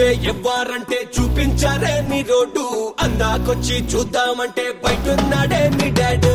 అందాకొచ్చే ఎవ్వారంటే చూపించారే నీ రోడ్డు అందాకొచ్చి చూద్దామంటే బయటున్నాడే నీ డాడు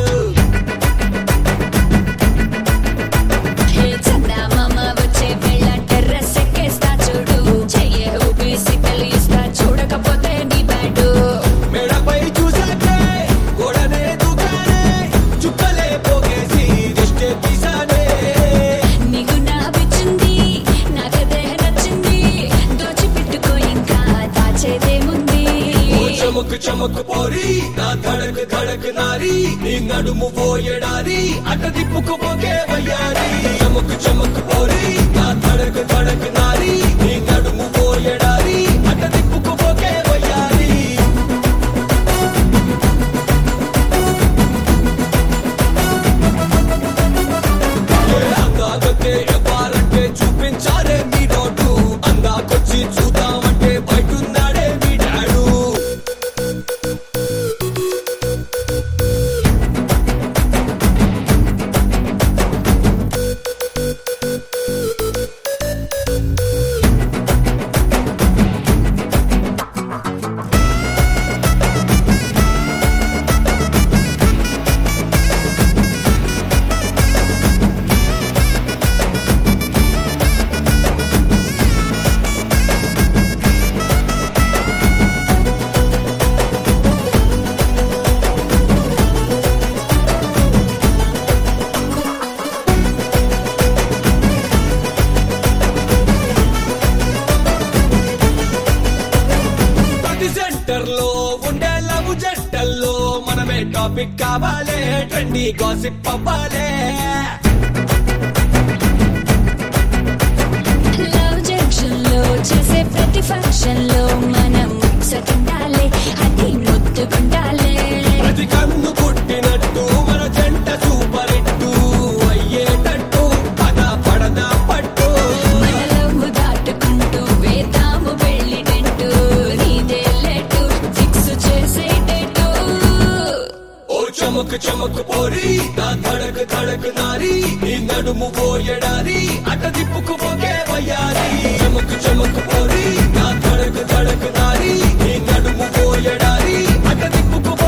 హే చందమామ వచ్చే వేళ టెర్రస్ ఎక్కేస్తా చూడు చెయ్యే ఊపి సిగ్నల్ ఇస్తా చూడకపోతే నీ బ్యాడు మేడపై చూసాకే గోడనే దూకానే చుక్కలే పోగేసి దిష్టే తీసానే నీకు నా పిచ్చింది నాకదే నచ్చింది దోచిపెట్టుకో ఇంకా దాచేదేముంది ఓ చమక్ చమక్ పోరి నా ధడక్ ధడక్ నారి నీ నడుము పోయడారి అట దిప్పుకు పోకే వయ్యారి చమక్ చమక్ పోరి నా ధడక్ ధడక్ నారి నీ నడుము పోయడారి అట దిప్పుకు పోకే వయ్యారి ఏ అందాకొచ్చే ఎవ్వారంటే చూపించారే మీ రోడ్డు అందాకొచ్చి చూద్దామంటే బయటున్నాడే మీ డాడు ప్రతి సెంటర్ లో ఉండే లవ్ జంటల్లో మనమే టాపిక్ కావాలే ట్రెండీ గాసిప్ అవ్వాలే లవ్ జంక్షన్ లో చేసే ప్రతి ఫంక్షన్ లో మనం ముచ్చటుండాలి అది ముద్దుకుండాలి ప్రతి కన్ను కొట్టినట్టు మన జంట సూపర్ హిట్టు అయ్యేటట్టు పద పడదా పట్టు మన లవ్ దాటుకుంటూ వేద్దాము వెళ్ళినట్టు నీదే లెట్టు ఫిక్స్ చేసేటట్టు ఓ చమక్ చమక్ పోరి నా ధడక్ ధడక్ నారి నీ నడుము పోయడారి అట దిప్పుకు పోకే వయ్యారి చమక్ చమక్ పోరి నా ధడక్ ధడక్ నారి నీ నడుము పోయడారి అట దిప్పుకు